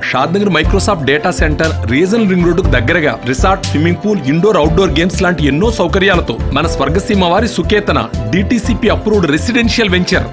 షాద్ Shadnagar Microsoft data center regional ring రోడ్డుకు దగ్గరగా resort swimming pool indoor outdoor games లాంటి ఎన్నో సౌకర్యాలతో మన స్వర్గసీమ వారి Suketana DTCP approved residential venture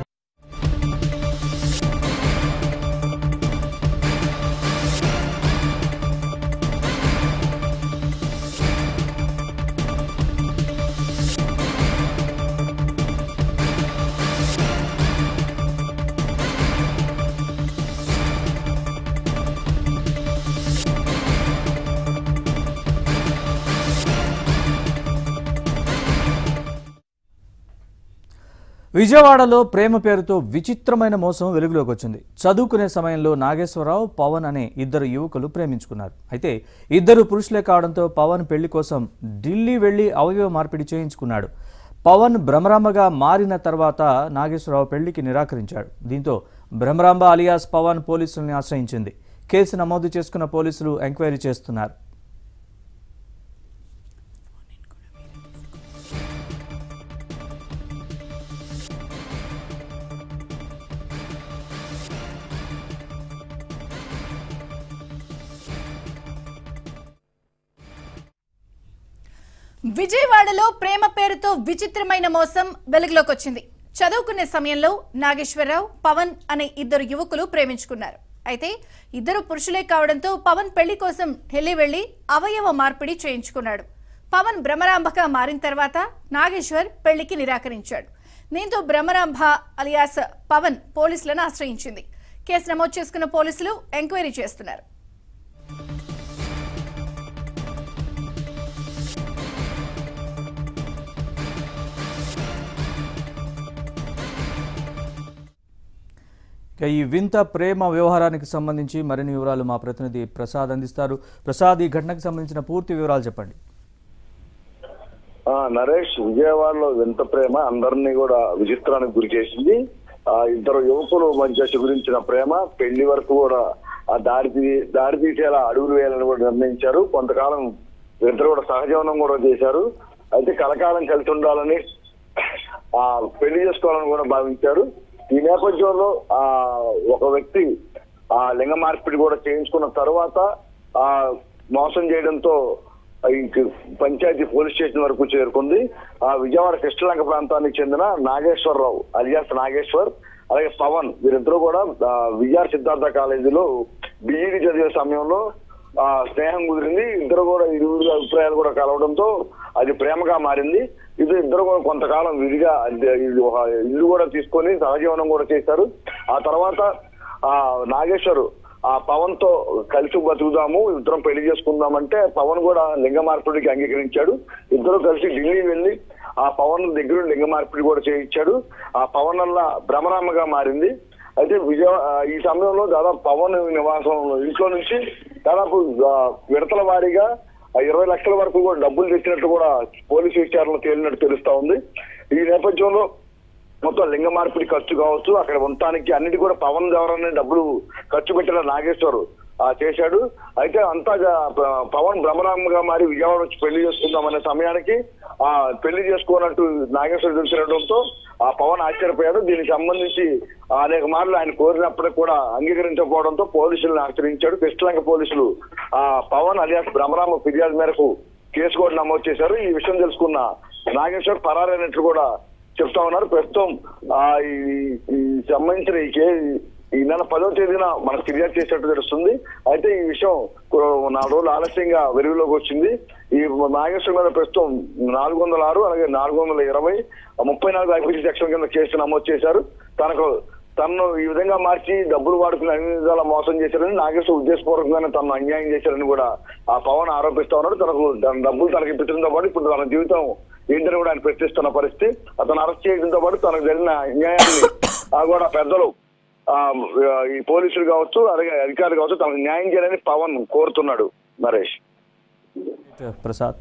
విజయవాడలో ప్రేమ పేరుతో విచిత్రమైన మోసం వెలుగులోకి వచ్చింది చదువుకునే సమయంలో నాగేశ్వరరావు పవన్ అనే ఇద్దరు యువకులు ప్రేమించుకున్నారు అయితే ఇద్దరు పురుషులే కావడంతో పవన్ పెళ్లి కోసం ఢిల్లీ వెళ్లి అవయవ మార్పిడి చేయించుకున్నాడు పవన్ భ్రమరాంబగా మారిన తర్వాత నాగేశ్వరరావు పెళ్లికి నిరాకరించాడు దీంతో భ్రమరాంబ అలియాస్ పవన్ పోలీసుల్ని ఆశ్రయించింది కేసు నమోదు చేసుకున్న పోలీసులు ఎంక్వైరీ చేస్తున్నారు విజయవాడలో ప్రేమ పేరుతో విచిత్రమైన మోసం వెలుగులోకి వచ్చింది చదువుకునే సమయంలో నాగేశ్వరరావు పవన్ అనే ఇద్దరు యువకులు ప్రేమించుకున్నారు అయితే ఇద్దరు పురుషులే కావడంతో పవన్ పెళ్లి కోసం ఢిల్లీ వెళ్లి అవయవ మార్పిడి చేయించుకున్నాడు పవన్ భ్రమరాంబగా మారిన తర్వాత నాగేశ్వర్ పెళ్లికి నిరాకరించాడు దీంతో భ్రమరాంబ అలియాస్ పవన్ పోలీసులను ఆశ్రయించింది కేసు నమోదు చేసుకున్న పోలీసులు ఎంక్వైరీ చేస్తున్నారు ఇక ఈ వింత ప్రేమ వ్యవహారానికి సంబంధించి మరిన్ని వివరాలు మా ప్రతినిధి ప్రసాద్ అందిస్తారు ప్రసాద్ ఈ ఘటనకు సంబంధించిన పూర్తి వివరాలు చెప్పండి ఆ నరేష్ విజయవాడలో వింత ప్రేమ అందరినీ కూడా విచిత్రానికి గురి చేసింది ఆ ఇద్దరు యువకులు మధ్య చిగురించిన ప్రేమ పెళ్లి వరకు కూడా ఆ దారి తీ- దారి తీసేలా అడుగులు వేయాలని కూడా నిర్ణయించారు కొంతకాలం ఇద్దరు కూడా సహజీవనం కూడా చేశారు అయితే కలకాలం కలిసి ఉండాలని ఆ పెళ్లి చేసుకోవాలని కూడా భావించారు ఈ నేపథ్యంలో ఆ ఒక వ్యక్తి ఆ లింగ మార్పిడి కూడా చేయించుకున్న తర్వాత ఆ మోసం చేయడంతో ఇంక పంచాయతీ పోలీస్ స్టేషన్ వరకు చేరుకుంది ఆ విజయవాడ కృష్ణలంక ప్రాంతానికి చెందిన నాగేశ్వరరావు అలియాస్ నాగేశ్వర్ అలాగే పవన్ వీరిద్దరూ కూడా ఆ, విఆర్ సిద్ధార్థ కాలేజీలో బిఈడి చదివే సమయంలో ఆ స్నేహం కుదిరింది ఇద్దరు కూడా ఇరువురు అభిప్రాయాలు కూడా కలవడంతో అది ప్రేమగా మారింది ఇది ఇద్దరు కూడా కొంతకాలం విడిగా అంటే ఇది ఒక ఇల్లు కూడా తీసుకొని సహజీవనం కూడా చేశారు ఆ తర్వాత ఆ నాగేశ్వర్ ఆ పవన్ తో కలిసి బతుకుదాము ఇద్దరం పెళ్లి చేసుకుందామంటే పవన్ కూడా లింగ మార్పిడికి అంగీకరించాడు ఇద్దరు కలిసి ఢిల్లీ వెళ్ళి ఆ పవన్ దగ్గర లింగ మార్పిడి కూడా చేయించాడు ఆ పవన్ వల్ల భ్రమరామగా మారింది అయితే విజయ ఆ, ఈ సమయంలో దాదాపు పవన్ నివాసం ఇంట్లో నుంచి దాదాపు ఆ, విడతల వారీగా ఆ ఇరవై లక్షల వరకు కూడా డబ్బులు తెచ్చినట్టు కూడా పోలీసు విచారణలో తేలినట్టు తెలుస్తా ఉంది ఈ నేపథ్యంలో మొత్తం లింగ మార్పిడి ఖర్చు కావచ్చు అక్కడ ఉండటానికి అన్నిటి కూడా పవన్ ద్వారానే డబ్బులు ఖర్చు పెట్టిన నాగేశ్వర్ ఆ చేశాడు అయితే అంతా జ- ప- పవన్ భ్రమరాంగా మారి విజయవాడ వచ్చి పెళ్లి చేసుకుందాం అనే సమయానికి ఆ పెళ్లి చేసుకోనట్టు నాగేశ్వర్ తెలిసినడంతో ఆ పవన్ ఆశ్చర్యపోయాడు దీనికి సంబంధించి అనేక మార్లు ఆయన కోరినప్పటికీ కూడా అంగీకరించకపోవడంతో పోలీసులను ఆశ్రయించాడు కృష్ణలంక పోలీసులు ఆ పవన్ అలియాస్ భ్రమరామ ఫిర్యాదు మేరకు కేసు కూడా నమోదు చేశారు ఈ విషయం తెలుసుకున్న నాగేశ్వర్ పరారైనట్లు కూడా చెప్తా ఉన్నారు ప్రస్తుతం ఆ ఈ ఈ సంబంధించిన ఈ కే ఈ నెల పదో తేదీన మనకు ఫిర్యాదు చేసినట్టు తెలుస్తుంది అయితే ఈ విషయం కొ- నాలుగు రోజులు ఆలస్యంగా వెలుగులోకి వచ్చింది ఈ నాగేశ్వరం మీద ప్రస్తుతం నాలుగు వందల ఆరు అలాగే నాలుగు వందల ఇరవై ముప్పై నాలుగు ఐపీసీ సెక్షన్ కింద కేసు నమోదు చేశారు తనకు తనను ఈ విధంగా మార్చి డబ్బులు వాడుకుని అన్ని విధాలా మోసం చేశారని నాగేశ్వర ఉద్దేశపూర్వకంగానే తనను అన్యాయం చేశారని కూడా ఆ పవన్ ఆరోపిస్తా ఉన్నాడు తనకు తన డబ్బులు తనకి ఇప్పించడంతో పాటు ఇప్పుడు తన జీవితం ఏంటని కూడా ఆయన ప్రశ్నిస్తున్న పరిస్థితి అతను అరెస్ట్ చేయడంతో పాటు తనకు జరిగిన అన్యాయాన్ని ఆ కూడా పెద్దలు ఆ ఈ పోలీసులు కావచ్చు అలాగే అధికారులు కావచ్చు తనకు న్యాయం చేయాలని పవన్ కోరుతున్నాడు నరేష్ ప్రసాద్